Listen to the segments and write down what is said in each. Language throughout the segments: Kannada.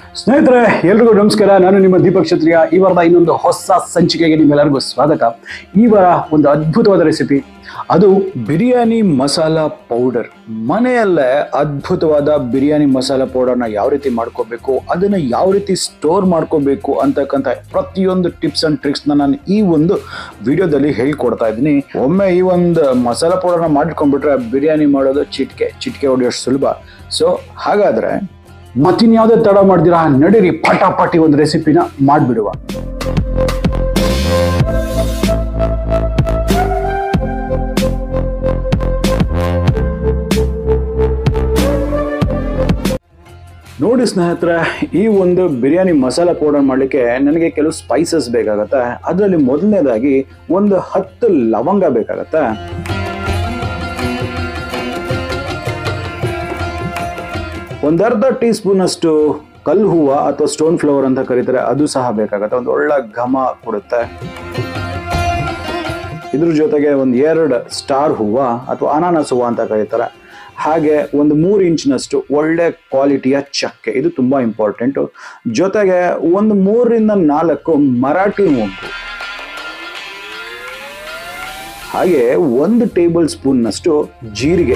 ಸ್ನೇಹಿತರೆ ಎಲ್ರಿಗೂ ನಮಸ್ಕಾರ ನಾನು ನಿಮ್ಮ ದೀಪಕ್ ಕ್ಷತ್ರಿಯ ಈ ವಾರದ ಇನ್ನೊಂದು ಹೊಸ ಸಂಚಿಕೆಗೆ ನಿಮ್ಮೆಲ್ಲರಿಗೂ ಸ್ವಾಗತ ಈ ವಾರ ಒಂದು ಅದ್ಭುತವಾದ ರೆಸಿಪಿ ಅದು ಬಿರಿಯಾನಿ ಮಸಾಲ ಪೌಡರ್ ಮನೆಯಲ್ಲೇ ಅದ್ಭುತವಾದ ಬಿರಿಯಾನಿ ಮಸಾಲ ಪೌಡರ್ನ ಯಾವ ರೀತಿ ಮಾಡ್ಕೋಬೇಕು ಅದನ್ನ ಯಾವ ರೀತಿ ಸ್ಟೋರ್ ಮಾಡ್ಕೋಬೇಕು ಅಂತಕ್ಕಂಥ ಪ್ರತಿಯೊಂದು ಟಿಪ್ಸ್ ಅಂಡ್ ಟ್ರಿಕ್ಸ್ನ ನಾನು ಈ ಒಂದು ವಿಡಿಯೋದಲ್ಲಿ ಹೇಳ್ಕೊಡ್ತಾ ಇದ್ದೀನಿ ಒಮ್ಮೆ ಈ ಒಂದು ಮಸಾಲ ಪೌಡರ್ನ ಮಾಡ್ಕೊಂಡ್ಬಿಟ್ರೆ ಬಿರಿಯಾನಿ ಮಾಡೋದು ಚಿಟ್ಕೆ ಚಿಟ್ಕೆ ಹೊಡೆಯೋಷ್ಟು ಸುಲಭ ಸೊ ಹಾಗಾದ್ರೆ ಮತ್ತಿನ್ಯಾವುದೇ ತಡ ಮಾಡ್ದಿರಾ ನಡೀರಿ ಪಟಾಪಟಿ ಒಂದು ರೆಸಿಪಿನ ಮಾಡಿಬಿಡುವ ನೋಡಿ ಸ್ನೇಹಿತರೆ ಈ ಒಂದು ಬಿರಿಯಾನಿ ಮಸಾಲ ಪೌಡರ್ ಮಾಡಲಿಕ್ಕೆ ನನಗೆ ಕೆಲವು ಸ್ಪೈಸಸ್ ಬೇಕಾಗತ್ತೆ ಅದರಲ್ಲಿ ಮೊದಲನೇದಾಗಿ ಒಂದು ಹತ್ತು ಲವಂಗ ಬೇಕಾಗತ್ತೆ ಒಂದರ್ಧ ಟೀ ಸ್ಪೂನ್ ಅಷ್ಟು ಕಲ್ಲು ಹೂವು ಅಥವಾ ಸ್ಟೋನ್ ಫ್ಲವರ್ ಅಂತ ಕರೀತಾರೆ ಅದು ಸಹ ಬೇಕಾಗತ್ತೆ ಒಂದು ಒಳ್ಳೆ ಘಮ ಕೊಡುತ್ತೆ ಇದ್ರ ಜೊತೆಗೆ ಒಂದು ಎರಡು ಸ್ಟಾರ್ ಹೂವು ಅಥವಾ ಅನಾನಸ್ ಹೂವು ಅಂತ ಕರೀತಾರೆ ಹಾಗೆ ಒಂದು ಮೂರು ಇಂಚಿನಷ್ಟು ಒಳ್ಳೆ ಕ್ವಾಲಿಟಿಯ ಚಕ್ಕೆ ಇದು ತುಂಬಾ ಇಂಪಾರ್ಟೆಂಟು ಜೊತೆಗೆ ಒಂದು ಮೂರರಿಂದ ನಾಲ್ಕು ಮರಾಠಿ ಮೊಗ್ಗು ಹಾಗೆ ಒಂದು ಟೇಬಲ್ ಸ್ಪೂನ್ನಷ್ಟು ಜೀರಿಗೆ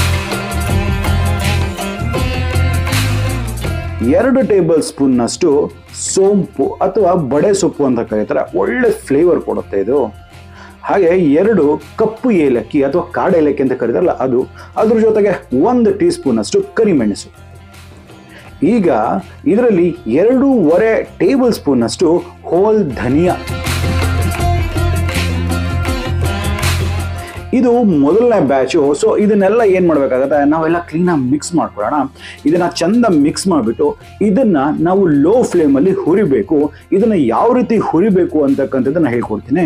ಎರಡು ಟೇಬಲ್ ಸ್ಪೂನ್ನಷ್ಟು ಸೋಂಪು ಅಥವಾ ಬಡೆ ಸೊಪ್ಪು ಅಂತ ಕರೀತಾರೆ ಒಳ್ಳೆ ಫ್ಲೇವರ್ ಕೊಡುತ್ತೆ ಇದು ಹಾಗೆ ಎರಡು ಕಪ್ಪು ಏಲಕ್ಕಿ ಅಥವಾ ಕಾಡು ಏಲಕ್ಕಿ ಅಂತ ಕರೀತಾರಲ್ಲ ಅದು ಅದ್ರ ಜೊತೆಗೆ ಒಂದು ಟೀ ಸ್ಪೂನ್ ಅಷ್ಟು ಕರಿಮೆಣಸು ಈಗ ಇದರಲ್ಲಿ ಎರಡೂವರೆ ಟೇಬಲ್ ಸ್ಪೂನ್ ಅಷ್ಟು ಹೋಲ್ ಧನಿಯಾ ಇದು ಮೊದಲನೇ ಬ್ಯಾಚು ಸೊ ಇದನ್ನೆಲ್ಲ ಏನು ಮಾಡಬೇಕಾಗತ್ತೆ ನಾವೆಲ್ಲ ಕ್ಲೀನಾಗಿ ಮಿಕ್ಸ್ ಮಾಡ್ಕೊಳ್ಳೋಣ ಇದನ್ನ ಚಂದ ಮಿಕ್ಸ್ ಮಾಡಿಬಿಟ್ಟು ಇದನ್ನ ನಾವು ಲೋ ಫ್ಲೇಮಲ್ಲಿ ಹುರಿಬೇಕು ಇದನ್ನ ಯಾವ ರೀತಿ ಹುರಿಬೇಕು ಅಂತಕ್ಕಂಥದ್ದನ್ನ ಹೇಳ್ಕೊಡ್ತೀನಿ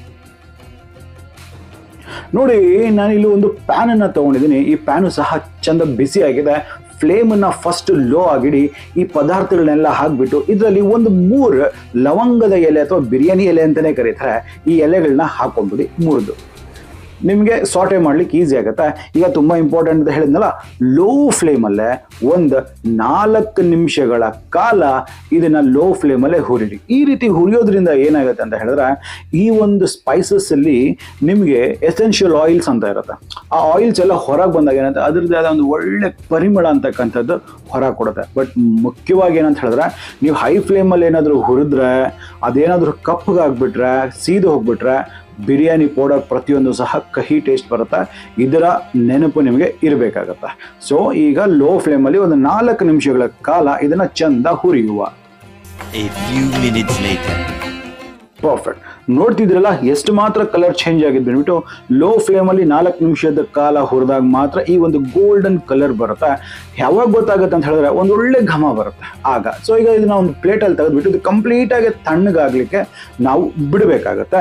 ನೋಡಿ ನಾನು ಇಲ್ಲಿ ಒಂದು ಪ್ಯಾನ್ ಅನ್ನ ತಗೊಂಡಿದ್ದೀನಿ ಈ ಪ್ಯಾನು ಸಹ ಚಂದ ಬಿಸಿ ಆಗಿದೆ ಫ್ಲೇಮನ್ನ ಫಸ್ಟ್ ಲೋ ಆಗಿಡಿ ಈ ಪದಾರ್ಥಗಳನ್ನೆಲ್ಲ ಹಾಕ್ಬಿಟ್ಟು ಇದರಲ್ಲಿ ಒಂದು ಮೂರು ಲವಂಗದ ಎಲೆ ಅಥವಾ ಬಿರಿಯಾನಿ ಎಲೆ ಅಂತಾನೆ ಕರೀತಾರೆ ಈ ಎಲೆಗಳನ್ನ ಹಾಕೊಂಡ್ಬಿಡಿ ಮುರಿದು ನಿಮಗೆ ಸಾಟೆ ಮಾಡ್ಲಿಕ್ಕೆ ಈಸಿ ಆಗುತ್ತೆ ಈಗ ತುಂಬ ಇಂಪಾರ್ಟೆಂಟ್ ಅಂತ ಹೇಳಿದ್ನಲ್ಲ ಲೋ ಫ್ಲೇಮಲ್ಲೇ ಒಂದು ನಾಲ್ಕು ನಿಮಿಷಗಳ ಕಾಲ ಇದನ್ನ ಲೋ ಫ್ಲೇಮಲ್ಲೇ ಹುರಿಡಿ ಈ ರೀತಿ ಹುರಿಯೋದ್ರಿಂದ ಏನಾಗುತ್ತೆ ಅಂತ ಹೇಳಿದ್ರೆ ಈ ಒಂದು ಸ್ಪೈಸಸ್ ಅಲ್ಲಿ ನಿಮಗೆ ಎಸೆನ್ಷಿಯಲ್ ಆಯಿಲ್ಸ್ ಅಂತ ಇರುತ್ತೆ ಆ ಆಯಿಲ್ಸ್ ಎಲ್ಲ ಹೊರಗೆ ಬಂದಾಗ ಏನಂತ ಅದ್ರದ್ದು ಆದ ಒಂದು ಒಳ್ಳೆ ಪರಿಮಳ ಅಂತಕ್ಕಂಥದ್ದು ಹೊರಗೆ ಕೊಡುತ್ತೆ ಬಟ್ ಮುಖ್ಯವಾಗಿ ಏನಂತ ಹೇಳಿದ್ರೆ ನೀವು ಹೈ ಫ್ಲೇಮಲ್ಲಿ ಏನಾದರೂ ಹುರಿದ್ರೆ ಅದೇನಾದರೂ ಕಪ್ಪಗಾಗ್ಬಿಟ್ರೆ ಸೀದು ಹೋಗ್ಬಿಟ್ರೆ ಬಿರಿಯಾನಿ ಪೌಡರ್ ಪ್ರತಿಯೊಂದು ಸಹ ಕಹಿ ಟೇಸ್ಟ್ ಬರುತ್ತೆ ಇದರ ನೆನಪು ನಿಮಗೆ ಇರಬೇಕಾಗತ್ತೆ ಸೊ ಈಗ ಲೋ ಫ್ಲೇಮಲ್ಲಿ ಒಂದು ನಾಲ್ಕು ನಿಮಿಷಗಳ ಕಾಲ ಇದನ್ನ ಚಂದ ಹುರಿಯುವ A few minutes later. Perfect ನೋಡ್ತಿದ್ರಲ್ಲ ಎಷ್ಟು ಮಾತ್ರ ಕಲರ್ ಚೇಂಜ್ ಆಗಿದ್ದು ಬಂದ್ಬಿಟ್ಟು ಲೋ ಫ್ಲೇಮಲ್ಲಿ ನಾಲ್ಕು ನಿಮಿಷದ ಕಾಲ ಹುರಿದಾಗ ಮಾತ್ರ ಈ ಒಂದು ಗೋಲ್ಡನ್ ಕಲರ್ ಬರುತ್ತೆ ಯಾವಾಗ ಗೊತ್ತಾಗುತ್ತೆ ಅಂತ ಹೇಳಿದ್ರೆ ಒಂದು ಒಳ್ಳೆ ಘಮ ಬರುತ್ತೆ ಆಗ ಸೊ ಈಗ ಇದನ್ನ ಒಂದು ಪ್ಲೇಟಲ್ಲಿ ತೆಗೆದ್ಬಿಟ್ಟು ಇದು ಕಂಪ್ಲೀಟಾಗಿ ತಣ್ಣಗಾಗ್ಲಿಕ್ಕೆ ನಾವು ಬಿಡಬೇಕಾಗತ್ತೆ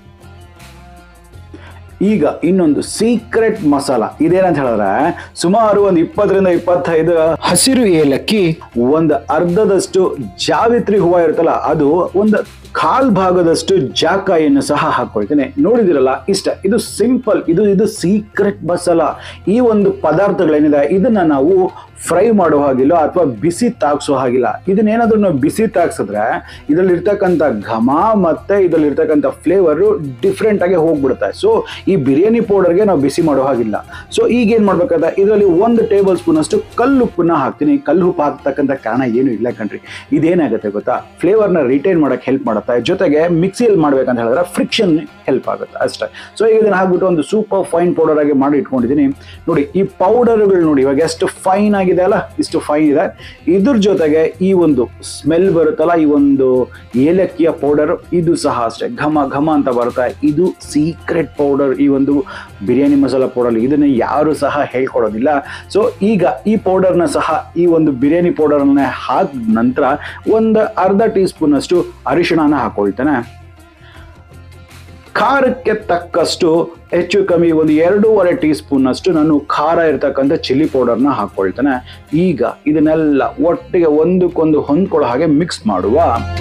ಈಗ ಇನ್ನೊಂದು ಸೀಕ್ರೆಟ್ ಮಸಾಲ ಇದೇನಂತ ಹೇಳಿದ್ರೆ ಸುಮಾರು ಒಂದು ಇಪ್ಪತ್ತರಿಂದ ಇಪ್ಪತ್ತೈದು ಹಸಿರು ಏಲಕ್ಕಿ ಒಂದು ಅರ್ಧದಷ್ಟು ಜಾವಿತ್ರಿ ಹೂವು ಇರುತ್ತಲ್ಲ ಅದು ಒಂದು ಕಾಲ್ ಭಾಗದಷ್ಟು ಜಾಕಾಯಿಯನ್ನು ಸಹ ಹಾಕೊಳ್ತೇನೆ ನೋಡಿದಿರಲ್ಲ ಇಷ್ಟ ಇದು ಸಿಂಪಲ್ ಇದು ಇದು ಸೀಕ್ರೆಟ್ ಮಸಾಲ ಈ ಒಂದು ಪದಾರ್ಥಗಳೇನಿದೆ ಇದನ್ನ ನಾವು ಫ್ರೈ ಮಾಡೋ ಹಾಗಿಲ್ಲ ಅಥವಾ ಬಿಸಿ ತಾಗ್ಸೋ ಹಾಗಿಲ್ಲ ಇದನ್ನೇನಾದ್ರೂ ನಾವು ಬಿಸಿ ತಾಗ್ಸಿದ್ರೆ ಇದರಲ್ಲಿ ಇರ್ತಕ್ಕಂಥ ಘಮ ಮತ್ತೆ ಇದರಲ್ಲಿ ಇರ್ತಕ್ಕಂಥ ಫ್ಲೇವರು ಡಿಫ್ರೆಂಟ್ ಆಗಿ ಹೋಗ್ಬಿಡುತ್ತೆ ಸೊ ಈ ಬಿರಿಯಾನಿ ಪೌಡರ್ಗೆ ನಾವು ಬಿಸಿ ಮಾಡೋ ಹಾಗಿಲ್ಲ ಸೊ ಈಗ ಏನ್ ಮಾಡ್ಬೇಕಾದ್ರೆ ಇದರಲ್ಲಿ ಒಂದು ಟೇಬಲ್ ಸ್ಪೂನ್ ಅಷ್ಟು ಕಲ್ಲುಪ್ಪನ್ನ ಹಾಕ್ತೀನಿ ಕಲ್ಲು ಉಪ್ಪು ಹಾಕ್ತಕ್ಕಂಥ ಕಾರಣ ಏನು ಇಲ್ಲ ಕಣ್ರಿ ಇದೇನಾಗುತ್ತೆ ಗೊತ್ತಾ ಫ್ಲೇವರ್ನ ರಿಟೈನ್ ಮಾಡಕ್ಕೆ ಹೆಲ್ಪ್ ಮಾಡುತ್ತೆ ಜೊತೆಗೆ ಮಿಕ್ಸಿಯಲ್ಲಿ ಮಾಡ್ಬೇಕಂತ ಹೇಳಿದ್ರೆ ಫ್ರಿಕ್ಷನ್ ಹೆಲ್ಪ್ ಆಗುತ್ತೆ ಅಷ್ಟೇ ಸೊ ಈಗ ಇದನ್ನ ಹಾಕ್ಬಿಟ್ಟು ಒಂದು ಸೂಪರ್ ಫೈನ್ ಪೌಡರ್ ಆಗಿ ಮಾಡಿ ಇಟ್ಕೊಂಡಿದ್ದೀನಿ ನೋಡಿ ಈ ಪೌಡರ್ಗಳು ನೋಡಿ ಇವಾಗ ಎಷ್ಟು ಫೈನ್ ಆಗಿದೆ ಅಲ್ಲ ಇಷ್ಟು ಫೈನ್ ಇದೆ ಇದ್ರ ಜೊತೆಗೆ ಈ ಒಂದು ಸ್ಮೆಲ್ ಬರುತ್ತಲ್ಲ ಈ ಒಂದು ಏಲಕ್ಕಿಯ ಪೌಡರ್ ಇದು ಸಹ ಅಷ್ಟೇ ಘಮ ಘಮ ಅಂತ ಬರುತ್ತೆ ಇದು ಸೀಕ್ರೆಟ್ ಪೌಡರ್ ಈ ಒಂದು ಬಿರಿಯಾನಿ ಮಸಾಲ ಪೌಡರ್ ಇದನ್ನ ಯಾರು ಸಹ ಹೇಳ್ಕೊಡೋದಿಲ್ಲ ಸೊ ಈಗ ಈ ಪೌಡರ್ನ ಸಹ ಈ ಒಂದು ಬಿರಿಯಾನಿ ಪೌಡರ್ನ ಹಾಕಿದ ನಂತರ ಒಂದು ಅರ್ಧ ಟೀ ಸ್ಪೂನ್ ಅಷ್ಟು ಅರಿಶಿಣನ ಹಾಕೊಳ್ತೇನೆ ಖಾರಕ್ಕೆ ತಕ್ಕಷ್ಟು ಹೆಚ್ಚು ಕಮ್ಮಿ ಒಂದು ಎರಡೂವರೆ ಟೀ ಸ್ಪೂನ್ ಅಷ್ಟು ನಾನು ಖಾರ ಇರ್ತಕ್ಕಂಥ ಚಿಲ್ಲಿ ಪೌಡರ್ನ ಹಾಕೊಳ್ತೇನೆ ಈಗ ಇದನ್ನೆಲ್ಲ ಒಟ್ಟಿಗೆ ಒಂದಕ್ಕೊಂದು ಹೊಂದ್ಕೊಳ್ಳೋ ಹಾಗೆ ಮಿಕ್ಸ್ ಮಾಡುವ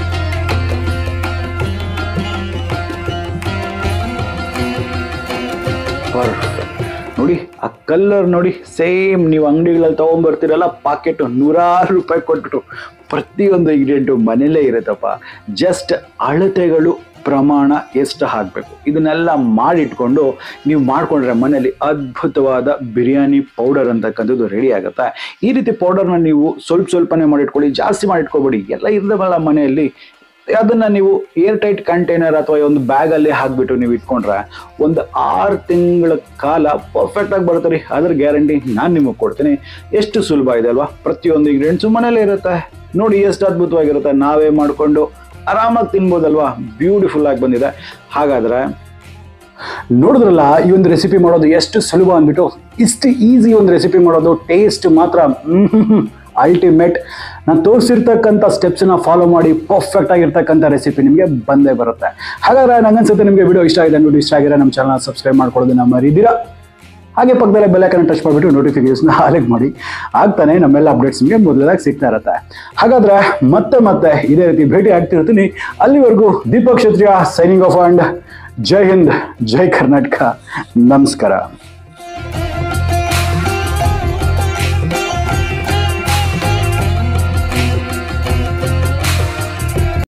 ಪರ್ಫೆಕ್ಟ್ ನೋಡಿ ಆ ಕಲರ್ ನೋಡಿ ಸೇಮ್ ನೀವು ಅಂಗಡಿಗಳಲ್ಲಿ ತಗೊಂಡ್ಬರ್ತೀರಲ್ಲ ಪಾಕೆಟ್ ನೂರಾರು ರೂಪಾಯಿ ಕೊಟ್ಬಿಟ್ಟು ಪ್ರತಿಯೊಂದು ಇಂಗ್ರೀಡಿಯೆಂಟು ಮನೇಲೇ ಇರುತ್ತಪ್ಪ ಜಸ್ಟ್ ಅಳತೆಗಳು ಪ್ರಮಾಣ ಎಷ್ಟು ಹಾಕಬೇಕು ಇದನ್ನೆಲ್ಲ ಮಾಡಿಟ್ಕೊಂಡು ನೀವು ಮಾಡ್ಕೊಂಡ್ರೆ ಮನೇಲಿ ಅದ್ಭುತವಾದ ಬಿರಿಯಾನಿ ಪೌಡರ್ ಅಂತಕ್ಕಂಥದ್ದು ರೆಡಿ ಆಗುತ್ತೆ ಈ ರೀತಿ ಪೌಡರ್ನ ನೀವು ಸ್ವಲ್ಪ ಸ್ವಲ್ಪನೇ ಮಾಡಿಟ್ಕೊಳ್ಳಿ ಜಾಸ್ತಿ ಮಾಡಿಟ್ಕೋಬೇಡಿ ಎಲ್ಲ ಇರ್ದವಲ್ಲ ಮನೆಯಲ್ಲಿ ಅದನ್ನ ನೀವು ಏರ್ ಟೈಟ್ ಕಂಟೈನರ್ ಅಥವಾ ಒಂದು ಬ್ಯಾಗ್ ಅಲ್ಲಿ ಹಾಕ್ಬಿಟ್ಟು ನೀವು ಇಟ್ಕೊಂಡ್ರೆ ಒಂದು ಆರು ತಿಂಗಳ ಕಾಲ ಪರ್ಫೆಕ್ಟ್ ಆಗಿ ಬರುತ್ತೆ ರೀ ಅದ್ರ ಗ್ಯಾರಂಟಿ ನಾನು ನಿಮಗೆ ಕೊಡ್ತೀನಿ ಎಷ್ಟು ಸುಲಭ ಇದೆ ಅಲ್ವಾ ಪ್ರತಿಯೊಂದು ಇಂಗ್ರೀಡಿಯೆಂಟ್ಸು ಮನೇಲೇ ಇರುತ್ತೆ ನೋಡಿ ಎಷ್ಟು ಅದ್ಭುತವಾಗಿರುತ್ತೆ ನಾವೇ ಮಾಡಿಕೊಂಡು ಆರಾಮಾಗಿ ತಿನ್ಬೋದಲ್ವಾ ಬ್ಯೂಟಿಫುಲ್ ಆಗಿ ಬಂದಿದೆ ಹಾಗಾದ್ರೆ ನೋಡಿದ್ರಲ್ಲ ಈ ಒಂದು ರೆಸಿಪಿ ಮಾಡೋದು ಎಷ್ಟು ಸುಲಭ ಅಂದ್ಬಿಟ್ಟು ಇಷ್ಟು ಈಸಿ ಒಂದು ರೆಸಿಪಿ ಮಾಡೋದು ಟೇಸ್ಟ್ ಮಾತ್ರ ಅಲ್ಟಿಮೇಟ್ ನಾನು ತೋರಿಸಿರ್ತಕ್ಕಂಥ ಸ್ಟೆಪ್ಸನ್ನ ಫಾಲೋ ಮಾಡಿ ಪರ್ಫೆಕ್ಟ್ ಆಗಿರ್ತಕ್ಕಂಥ ರೆಸಿಪಿ ನಿಮಗೆ ಬಂದೇ ಬರುತ್ತೆ ಹಾಗಾದ್ರೆ ನಂಗನ್ಸುತ್ತೆ ನಿಮಗೆ ವಿಡಿಯೋ ಇಷ್ಟ ಆಗಿದೆ ವಿಡಿಯೋ ಇಷ್ಟ ಆಗಿದ್ರೆ ನಮ್ಮ ಚಾನಲ್ ಸಬ್ಸ್ಕ್ರೈಬ್ ಮಾಡ್ಕೊಳ್ಳೋದನ್ನ ಮರಿದಿರಾ ಹಾಗೆ ಪಕ್ಕದಲ್ಲೇ ಬೆಲ್ಲೈಕನ್ನ ಟಚ್ ಮಾಡಿಬಿಟ್ಟು ನೋಟಿಫಿಕೇಶನ್ ಹಾಲೆಕ್ ಮಾಡಿ ಆಗ್ತಾನೆ ನಮ್ಮೆಲ್ಲ ಅಪ್ಡೇಟ್ಸ್ ನಿಮಗೆ ಮೊದಲಾಗಿ ಸಿಗ್ತಾ ಇರುತ್ತೆ ಹಾಗಾದ್ರೆ ಮತ್ತೆ ಮತ್ತೆ ಇದೇ ರೀತಿ ಭೇಟಿ ಆಗ್ತಿರ್ತೀನಿ ಅಲ್ಲಿವರೆಗೂ Deepak Kshatriya signing off and ಜೈ ಹಿಂದ್ ಜೈ ಕರ್ನಾಟಕ ನಮಸ್ಕಾರ